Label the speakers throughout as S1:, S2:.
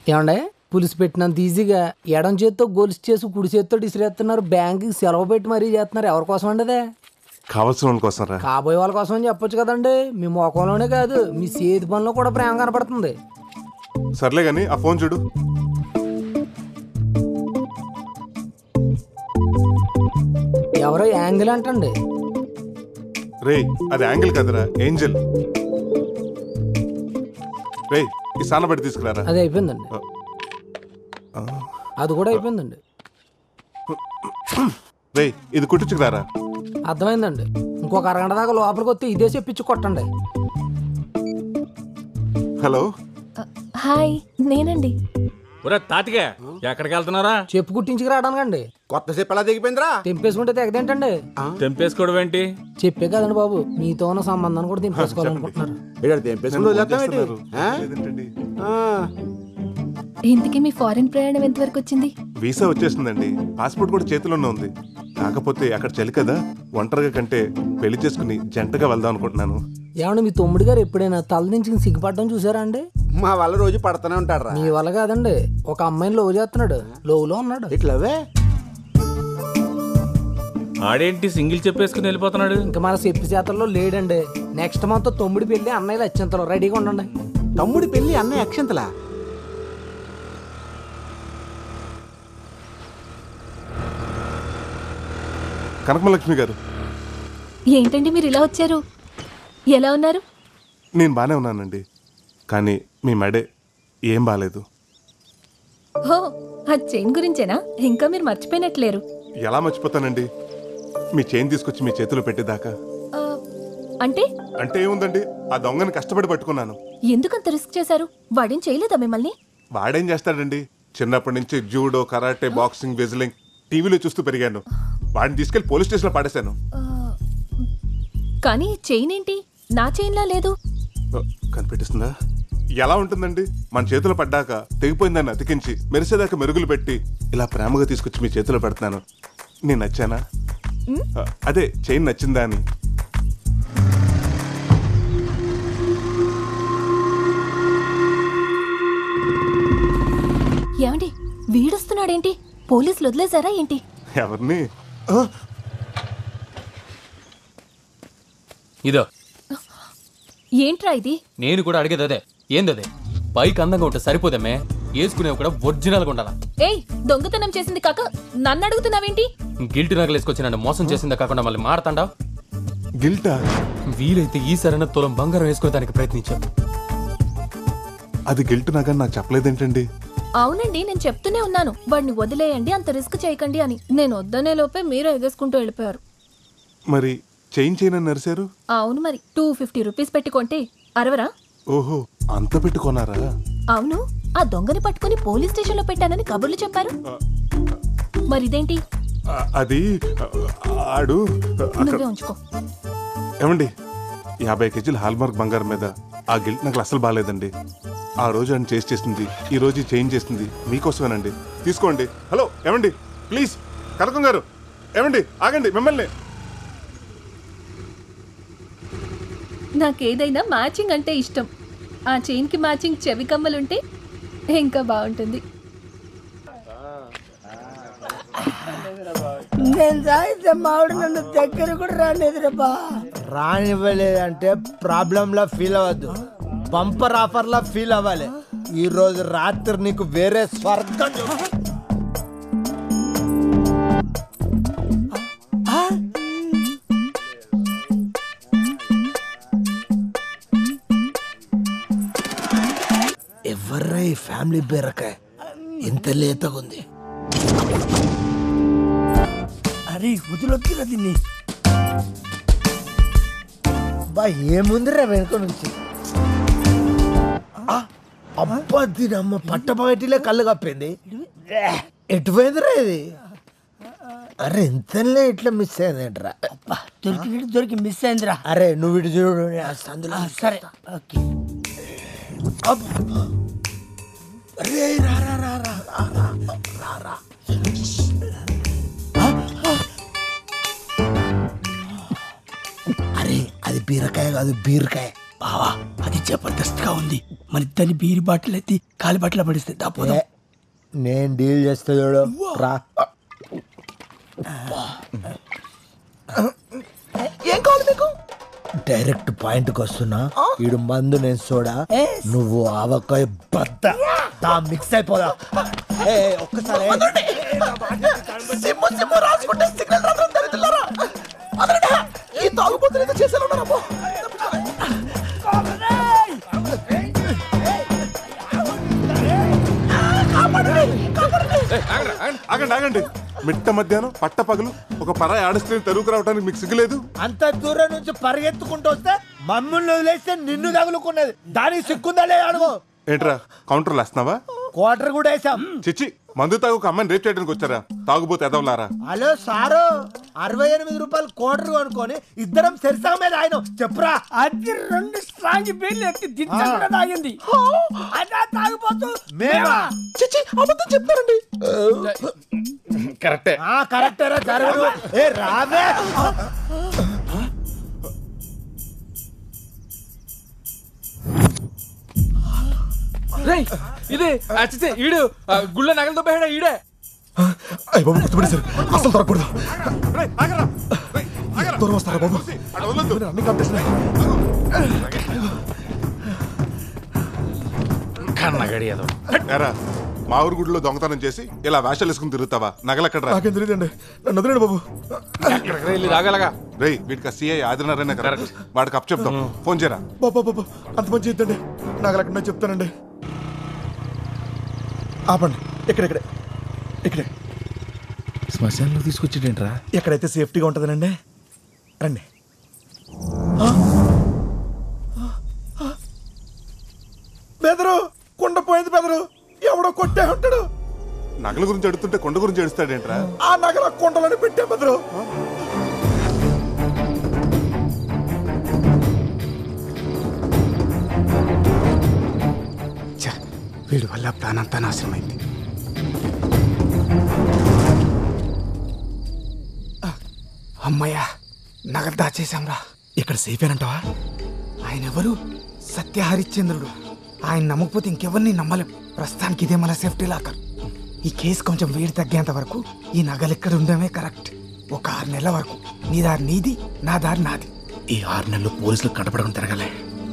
S1: ఏమండే పులిసి పెట్టినంత ఈజీగా ఎడం చేత్తో గొలుసు చేసి కుడి చేత్తో ఇసిరేస్తున్నారు బ్యాంకుకి సెలవు పెట్టి మరీ చేస్తున్నారు ఎవరి కోసం అండి అదే
S2: కావాల్సిన వాళ్ళ కోసం రా
S1: కాబోయే వాళ్ళ కోసం అని చెప్పొచ్చు కదండి మీ మొఖంలోనే కాదు మీ చేతి పనిలో కూడా ప్రేమ కనపడుతుంది
S2: సర్లే గాని ఆ ఫోన్ చూడు
S1: ఎవరో యాంగిల్ అంటండి
S2: రే అది యాంగిల్ కదరా ఏంజల్ రే ఈ సానబడి తీసుకురారా
S1: అది అయిపోయిందండి అది కూడా అయిపోయిందండి
S2: రే ఇది కుట్టించుకురారా
S1: అర్థమైందండి ఇంకొక అరగంట దాకా లోపలికి వస్తే ఇదే చెప్పించి కొట్టండి
S2: హలో
S3: హాయ్ నేనండి
S4: ఒరే తాతిగా ఎక్కడికి వెళ్తున్నారా
S1: చెప్పు కుట్టించుకు రావడానికండి
S5: కొత్త చెప్పు ఎలా దిగిపోయిందిరా
S1: తెంపేసుకుంటే తెగదేంటండి
S4: తెంపేసుకోవడం ఏంటి
S1: చెప్పే కదండి బాబు మీతో ఉన్న సంబంధాన్ని కూడా తెంపేసుకోవాలనుకుంటున్నారు
S5: ఇక్కడ తెంపేసుకుని వదిలేస్తామేంటి? ఆ?
S2: లేదేంటండి?
S5: ఆ.
S3: ఇంతకీ మీ ఫారిన్ ప్రయాణం ఎంతవరకు వచ్చింది
S2: వీసా వచ్చేసిందండి పాస్పోర్ట్ కూడా చేతిలోనే ఉంది కాకపోతే అక్కడ చలి కదా ఒంటరిగా కంటే పెళ్లి చేసుకుని జంటగా వెళ్దాం అనుకుంటున్నాను
S1: ఏమండి మీ తమ్ముడు గారు ఎప్పుడైనా తల నుంచి సిగ్గుపడడం చూసారా అండి
S5: మా వాళ్ళ రోజు పడుతూనే ఉంటాడు
S1: మీ వల్ల కాదండి ఒక అమ్మాయిని లవ్ చేస్తున్నాడు లోవులో ఉన్నాడు
S5: ఇట్లవే
S4: ఆడేంటి సింగిల్ చెప్పేసుకుని వెళ్ళిపోతున్నాడు
S1: ఇంకా మన చెప్పి చేతల్లో లేడండి నెక్స్ట్ మంత్ తొమ్మిది పెళ్లి అన్నయ్యలు అత్యంతలో రెడీగా ఉండండి
S5: తమ్ముడి పెళ్లి అన్నయ్య అక్షంతలా
S2: కనకమలక్ష్మి గారు
S3: ఏంటండి మీరు ఇలా వచ్చారు ఎలా ఉన్నారు
S2: నేను బానే ఉన్నానండి కానీ మీ మెడే ఏం బాలేదు
S3: హో ఆ చైన్ గురించేనా ఇంకా మీరు మర్చిపోయినట్లేరు
S2: ఎలా మర్చిపోతానండి మీ చైన్ తీసుకొచ్చి మీ చేతిలో పెట్టేదాకా
S3: ఆ, అంటే
S2: అంటే ఏముందండి ఆ దొంగని కష్టపడి పట్టుకున్నాను
S3: ఎందుకంత రిస్క్ చేశారు వాడేం చేయలేదా మిమ్మల్ని
S2: వాడేం చేస్తాడండి చిన్నప్పటి నుంచి జూడో కరాటే బాక్సింగ్ వెజ్లింగ్ టీవీలో చూస్తూ పెరిగాను వాడిని తీసుకెళ్లి పోలీస్ స్టేషన్లో పాడేశాను
S3: ఆ, కానీ చైన్ ఏంటి నా చైన్లా లేదు
S2: ఓ, కనిపెట్టిస్తుందా ఎలా ఉంటుందండి మన చేతిలో పడ్డాక తెగిపోయిందాన్ని అతికించి మెరిసేదాకా మెరుగులు పెట్టి ఇలా ప్రేమగా తీసుకొచ్చి మీ చేతిలో పెడుతున్నాను నేను నచ్చానా ఆ, అదే చైన్ నచ్చిందా అని
S3: ఏమండి వీడొస్తున్నాడేంటి పోలీసులు వదిలేశారా ఏంటి
S2: ఎవరిని ఆ,
S6: ఇదో
S3: ఏంట్రా ఇది
S6: నేను కూడా అడిగేది అదే ఏందదే పైకి అందంగా ఉంటే సరిపోదమ్మే వేసుకునేవి కూడా ఒరిజినల్గా ఉండాలా
S3: ఏయ్ దొంగతనం చేసింది కాక నన్ను అడుగుతున్నావేంటి
S6: గిల్ట్ నగలు వేసుకొచ్చి నన్ను మోసం చేసిందే కాకుండా మళ్ళీ మాడతాండా
S2: గిల్టా
S6: వీలైతే ఈ సరైన తులం బంగారం వేసుకోవడానికి ప్రయత్నించాను
S2: అది గిల్ట్ నాకని నాకు చెప్పలేదేంటండి
S3: అవునండి నేను చెప్తూనే ఉన్నాను వాడిని వదిలేయండి అంత రిస్క్ చేయకండి అని నేను వద్దనే లోపే మీరు ఎగేసుకుంటూ వెళ్ళిపోయారు
S2: మరి చైన్ చైన్ అని నరిశారు
S3: అవును మరి టూ ఫిఫ్టీ రూపీస్ పెట్టుకుంటే అరవరా
S2: ఓహో అంత పెట్టుకున్నారా
S3: అవును ఆ దొంగని పట్టుకుని పోలీస్ స్టేషన్లో పెట్టానని కబుర్లు చెప్పారు మరి ఇదేంటి
S2: ఆ, అది ఆ, ఆడు అక్కడ
S3: నువ్వే ఉంచుకో
S2: ఏమండి యాభై కేజీల హాల్మార్క్ బంగారం మీద ఆ గిల్ట్ నాకు అసలు బాగాలేదండి ఆ రోజు ఆయన చేసి చేసింది ఈ రోజు చేంజ్ చేసింది మీకోసమేనండి తీసుకోండి హలో ఏమండి ప్లీజ్ కనకం గారు ఏమండి ఆగండి మిమ్మల్ని
S3: నాకేదైనా మ్యాచింగ్ అంటే ఇష్టం ఆ చైన్కి మ్యాచింగ్ చెవి కమ్మలుంటే ఇంకా బాగుంటుంది
S7: నేను తాగితే మావిడ నన్ను దగ్గర కూడా రాలేదు బా
S8: రానివ్వలేదంటే ప్రాబ్లంలా ఫీల్ అవ్వద్దు బంపర్ ఆఫర్లా ఫీల్ అవ్వాలి ఈ రోజు రాత్రి నీకు వేరే స్వర్గం చూ- ఎవర్రా ఈ ఫ్యామిలీ బీరకాయ ఇంత లేతగుంది
S7: అరే వదిలొద్దురా దీన్ని
S8: బా ఏముందిరా వెనుక నుంచి ఆ, అబ్బా దీని అమ్మ పట్టపగటిలే కళ్ళు కప్పింది ఎటు పోయిందిరా ఇది అరే ఇంతలే ఇట్లా మిస్ అయిందేంట్రా
S7: అబ్బా, దొరికినట్టు దొరికి మిస్ అయిందిరా
S8: అరే నువ్వు ఇటు చూడు నేను ఆ సందులో
S7: ఆ, సరే ఓకే
S8: అబ్బ. అరే రా రా రా రా రా, రా, రా, రా. అరే అది బీరకాయ కాదు బీరకాయ
S7: బావా అది జబర్దస్త్ గా ఉంది మన ఇద్దరిని బీరి బాటిల్ ఎత్తి కాలి బాటిల్ పడిస్తే దాపోదాం
S8: ఏ, నేను డీల్ చేస్తా చూడు రా
S7: ఏం కావాలి మీకు
S8: డైరెక్ట్ పాయింట్ కి వస్తున్నా ఈడు మందు నేను చూడా నువ్వు ఆవకాయ బద్ద దా మిక్స్ అయిపోదా ఏ, ఏ, ఒక్కసారి
S7: సిమ్ము సిమ్ము రాసుకుంటే సిగ్నల్ రాత్రం దరిద్రులారా అదనండి ఈ తాగుబోతులు ఏదో చేసేలా ఉన్నారమ్మో
S2: ఆగండి ఆగండి మిట్ట మధ్యాహ్నం పట్ట పగలు ఒక పరాయి ఆడస్ట్రీని తరువుకు రావడానికి మీకు సిగ్గులేదు
S8: అంత దూరం నుంచి పరిగెత్తుకుంటూ వస్తే మమ్మల్ని వదిలేస్తే నిన్ను తగులుకున్నది దానికి సిక్కుందా లేదా అడుగు
S2: ఏంట్రా కౌంటర్లు వేస్తున్నావా
S8: క్వార్టర్ కూడా వేసాం
S2: చిచ్చి మందు తాగు ఒక అమ్మాయిని రేప్ చేయడానికి వచ్చారా తాగుబోతే ఎదవలారా
S8: హలో సారు అరవై ఎనిమిది రూపాయలు క్వార్టర్ కొనుక్కొని ఇద్దరం సెరిసా మీద ఆయన చెప్పురా
S7: అది రెండు స్ట్రాంగ్ బీర్లు ఎత్తి దించకుండా తాగింది అదా తాగిపోతూ
S8: మేమా
S7: చిచ్చి అబద్ధం చెప్తారండి
S4: కరెక్టే
S8: ఆ కరెక్టరా జరగదు ఏ రావే
S4: రేయ్ ఇదే అచ్చితే ఈడు ఆ, గుళ్ళ నగలతో పోయాడా ఈడే
S9: అయ్య బాబు గుర్తుపడేశారు అసలు దొరకకూడదు
S2: రేయ్, ఆగరా. రేయ్, ఆగరా.
S9: దూరం వస్తారా బాబు
S2: అక్కడ వదలొద్దు.
S9: అన్ని కంపిస్తున్నాయి
S4: కన్నగడి ఏదో
S2: ఏరా, మా ఊరు గుడిలో దొంగతనం చేసి ఇలా వేషాలు వేసుకుని తిరుగుతావా నగలెక్కడ్రా
S9: నాకేం తెలియదండి నన్ను వదిలేండి బాబు
S4: ఎక్కడికి వెళ్ళి రాగలగా
S2: రేయ్ వీడికి సిఐ ఆదినారాయణ కరెక్ట్ వాడికి అప్ చెప్తాం ఫోన్ చేయరా
S9: బాబా బాబా అంత మంచి చేద్దండి నాకు లేకుండా చెప్తానండి ఆపండి ఇక్కడెక్కడే ఇక్కడే
S4: శ్మశానంలో తీసుకొచ్చేటేంట్రా
S9: ఎక్కడైతే సేఫ్టీగా ఉంటుందనండి రండి బెదరు కుండ పోయింది బెదరు ఎవడో కొట్టే ఉంటాడు
S2: నగల గురించి అడుగుతుంటే కొండ గురించి అడుస్తాడేంట్రా
S9: ఆ నగర కుండలని పెట్టే బెదరు
S5: వీడి వల్ల ప్లాన్ అంతా నాశనమైంది అమ్మయ్యా నగలు దాచేశాంరా
S9: ఇక్కడ సేఫ్ ఏనంటావా
S5: ఆయన ఎవరు సత్య హరిశ్చంద్రుడు ఆయన నమ్మకపోతే ఇంకెవరిని నమ్మలేం ప్రస్తుతానికి ఇదే మన సేఫ్టీ లాకర్ ఈ కేసు కొంచెం వేడి తగ్గేంత వరకు ఈ నగలు ఇక్కడ ఉండడమే కరెక్ట్ ఒక ఆరు నెలల వరకు నీ దారి నీది నా దారి నాది
S9: ఈ ఆరు నెలలు పోలీసులు కనపడకుండా తిరగలే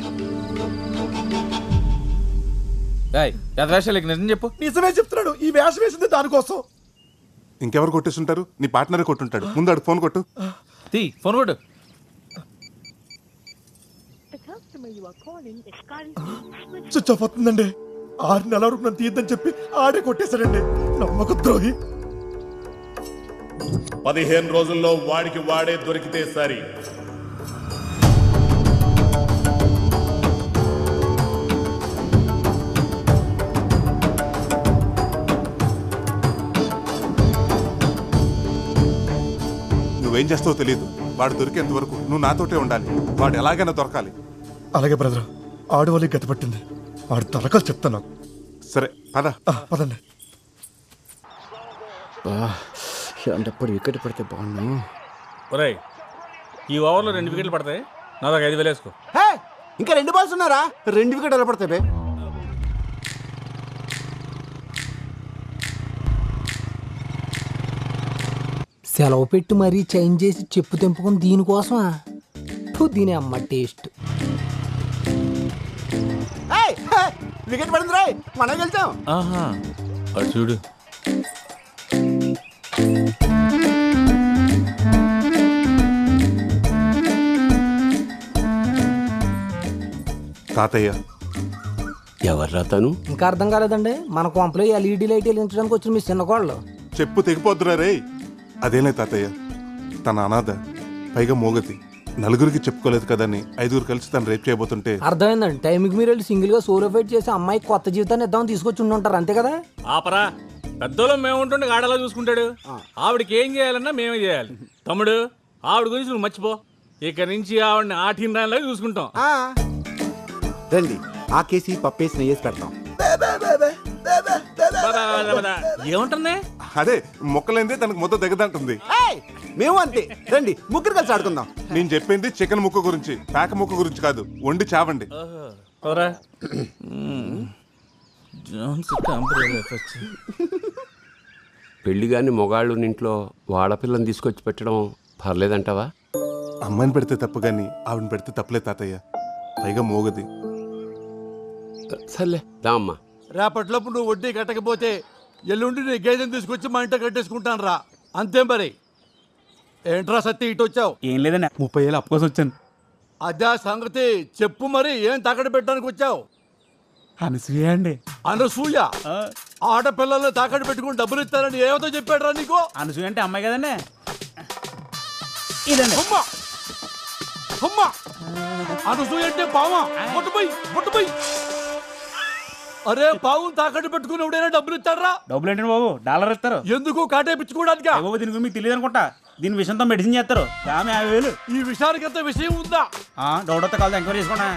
S4: వేషాలకి నిజం చెప్పు
S9: నిజమే చెప్తున్నాడు ఈ వేషం వేసింది దానికోసం
S2: ఇంకెవరు కొట్టేస్తుంటారు నీ పార్ట్నరే కొట్టుంటాడు ముందు ఆడు ఫోన్ కొట్టు
S4: తీ ఫోన్ కొట్టు
S9: స్విచ్ ఆఫ్ అవుతుందండి ఆరు నెలల వరకు నన్ను తీయద్దని చెప్పి ఆడే కొట్టేశాడండి నమ్మక ద్రోహి
S10: పదిహేను రోజుల్లో వాడికి వాడే దొరికితే సరి
S2: నువ్వేం చేస్తావో తెలియదు వాడు దొరికేంత వరకు నువ్వు నాతోటే ఉండాలి వాడు ఎలాగైనా దొరకాలి
S9: అలాగే బ్రదర్ ఆడు వాళ్ళకి గతి పట్టింది ఆడు తలకలు చెప్తాను నాకు
S2: సరే పద
S9: ఆ, పదండి
S5: ఎప్పుడు వికెట్ పడితే బాగున్నాను
S4: ఒరేయ్ ఈ ఓవర్లో రెండు వికెట్లు పడతాయి నా దగ్గర ఐదు వేలు వేసుకో
S5: ఇంకా రెండు బాల్స్ ఉన్నారా రెండు వికెట్ ఎలా పడతాయి బే
S1: సెలవు పెట్టి మరీ చేంజ్ చేసి చెప్పు తెంపుకుని దీనికోసమా ఫు, దీని అమ్మ టేస్ట్
S5: వికెట్ పడింది రాయ్ మనం గెలిచాం
S4: ఆహా అటు చూడు
S2: తాతయ్య
S5: ఎవర్రా తను
S1: ఇంకా అర్థం కాలేదండి మన కొంపలో ఎల్ఈడి లైట్ వెలిగించడానికి వచ్చిన మీ చిన్న కోళ్ళు
S2: చెప్పు తెగిపోద్దురా రే అదేలే తాతయ్య తన అనాథ పైగా మోగతి నలుగురికి చెప్పుకోలేదు కదని ఐదుగురు కలిసి తను రేప్ చేయబోతుంటే
S1: అర్థమైందండి టైంకి మీరు వెళ్ళి సింగిల్ గా సోలో ఫైట్ చేసి అమ్మాయి కొత్త జీవితాన్ని ఇద్దామని తీసుకొచ్చి ఉండుంటారు అంతే కదా
S4: ఆపరా పెద్దోళ్ళం మేము ఉంటుండే ఆడలా చూసుకుంటాడు ఆవిడకి ఏం చేయాలన్నా మేమే చేయాలి తమ్ముడు ఆవిడ గురించి నువ్వు మర్చిపో ఇక నుంచి ఆవిడని ఆటిన దానిలాగా చూసుకుంటాం
S5: రండి ఆ కేసి పప్పేసి నెయ్యేసి పెడతాం
S4: పద, పద, పద. ఏమంటుంది
S2: అదే మొక్కలైందే తనకు ముద్ద దిగదంటుంది
S5: ఏయ్, మేము అంతే రండి ముగ్గురు కలిసి ఆడుకుందాం
S2: నేను చెప్పింది చికెన్ ముక్క గురించి పేక ముక్క గురించి కాదు వండి చావండి
S4: ఓహో. పదరా జోన్స్ కంపెనీ వచ్చి
S11: పెళ్లి గాని మొగాళ్ళు ఇంట్లో వాడపిల్లని తీసుకొచ్చి పెట్టడం పర్లేదంటావా
S2: అమ్మాయిని పెడితే తప్పు కానీ ఆవిడని పెడితే తప్పులే తాతయ్య పైగా మోగది
S11: సర్లే దా అమ్మా
S12: రేపట్లోపు నువ్వు వడ్డీ కట్టకపోతే ఎల్లుండి నీ గేదెని తీసుకొచ్చి మా ఇంట కట్టేసుకుంటాను రా అంతే మరి ఏంట్రా సత్తి ఇటు వచ్చావు
S7: ఏం లేదన్నా ముప్పై ఏళ్ళు అప్పు కోసం వచ్చాను
S12: అదే సంగతి చెప్పు మరి ఏం తాకట్టు పెట్టడానికి వచ్చావు
S7: అనసూయ అండి
S12: అనసూయ ఆడపిల్లల్ని తాకట్టు పెట్టుకుని డబ్బులు ఇస్తారని ఏమతో చెప్పాడురా నీకు
S7: అనసూయ అంటే అమ్మాయి కదండి ఇదండి
S12: అమ్మా అమ్మా అనసూయ అంటే పావా ముట్టుపోయి ముట్టుపోయి అరే పావు తాకట్టు పెట్టుకుని ఎవడైనా డబ్బులు ఇస్తాడరా
S7: డబ్బులు ఏంటండి బాబు డాలర్ ఇస్తారు
S12: ఎందుకు కాటేపించుకోవడానికా
S7: ఏ బాబు దీని గురించి మీకు తెలియదు అనుకుంటా దీని విషయంతో మెడిసిన్ చేస్తారు ఆమె యాభై వేలు
S12: ఈ విషయానికి అంత విషయం ఉందా
S7: ఆ, డౌట్ వస్తే కాదు ఎంక్వైరీ చేసుకోండి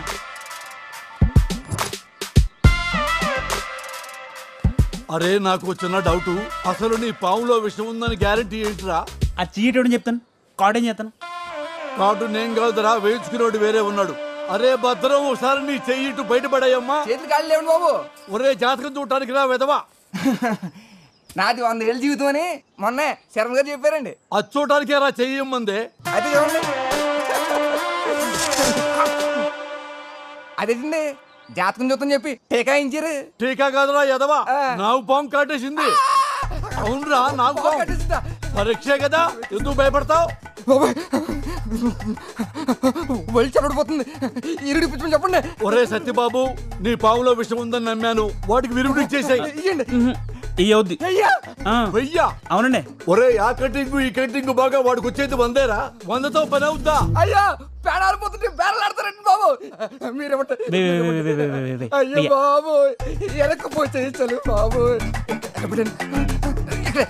S12: అరే నాకు చిన్న డౌట్ అసలు నీ పావులో విషయం ఉందని గ్యారంటీ ఏంటిరా
S7: ఆ చీట్ ఎవడని చెప్తాను కార్డ్ ఏం చేస్తాను
S12: కార్డు నేను కాదురా వేయించుకునేవాడు వేరే ఉన్నాడు అరే భద్రం ఒకసారి నీ చెయ్యి ఇటు బయటపడాయమ్మా
S5: చేతులు కాళ్ళు లేవండి బాబు
S12: ఒరే జాతకం చూడటానికి రా విధవా
S5: నాది వంద ఏళ్ళ జీవితం అని మొన్న శర్మ గారు చెప్పారండి
S12: అది చూడటానికే రా చెయ్యమ్మందే
S5: అయితే చూడండి అదేంటండి జాతకం చూద్దాం చెప్పి టీకాయించారు
S12: టీకా కాదురా ఎదవా నాకు పాము కాటేసింది అవునరా నాకు పాము పరీక్షే కదా ఎందుకు భయపడతావు
S5: వెళ్ళి చెప్పడిపోతుంది ఇరుడి పిచ్చుకొని చెప్పండి
S12: ఒరే సత్యబాబు నీ పాములో విషయం ఉందని నమ్మాను వాటికి విరుగుడు ఇచ్చేసాయి
S5: ఇయ్యండి
S7: ఇవి అవుద్ది
S5: అయ్యా
S7: ఆ,
S12: వెయ్యా
S7: అవునండి
S12: ఒరే ఆ కటింగ్ ఈ కటింగ్ బాగా వాడికి వచ్చేది వందేరా వందతో పని అవుద్దా
S5: అయ్యా పేడాలు పోతుంటే బేరలాడతారండి బాబు మీరేమంటారు
S7: వే, వే, వే, వే, వే, వే, వే, వే.
S5: అయ్యో
S7: అయ్యా.
S5: బాబు వెనక్కపోయి చేయించాలి బాబు ఎప్పుడండి? ఇక్కడే.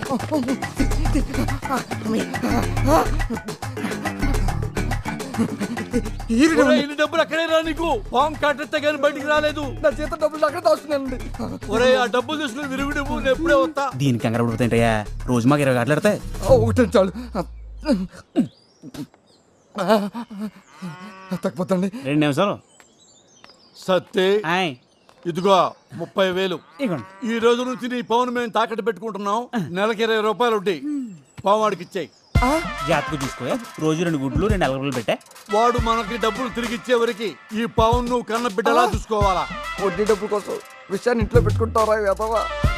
S5: ఈరుడు
S12: ఒరే, ఇన్ని డబ్బులు అక్కడే రా నీకు పాము కాటెత్తే కానీ బయటికి రాలేదు
S5: నా చేత డబ్బులు అక్కడ దాస్తున్నానండి
S12: ఒరే ఆ డబ్బులు తీసుకుని విరుగుడు నేను ఎప్పుడే వస్తా
S7: దీనికి కంగారు పడిపోతాయంటయ్యా రోజు మాకు ఇరవై గంటలు ఎడతాయి
S5: ఒకటే చాలు తగ్గిపోతండి
S7: రెండు నిమిషాలు
S12: సత్తే
S7: ఆయ్
S12: ఇదిగో ముప్పై వేలు
S7: ఇగోండి
S12: ఈ రోజు నుంచి నీ పవన్ మేము తాకట్టు పెట్టుకుంటున్నాం నెలకి ఇరవై రూపాయలు ఉంటాయి పావాడికి ఇచ్చాయి
S7: జాతకు చూసుకో రోజు రెండు గుడ్లు రెండు అలగలు పెట్టా
S12: వాడు మనకి డబ్బులు తిరిగి ఇచ్చే వరకు ఈ పవన్ నువ్వు కన్న బిడ్డలా చూసుకోవాలా
S5: వడ్డీ డబ్బుల కోసం విషయాన్ని ఇంట్లో పెట్టుకుంటారా వేదవా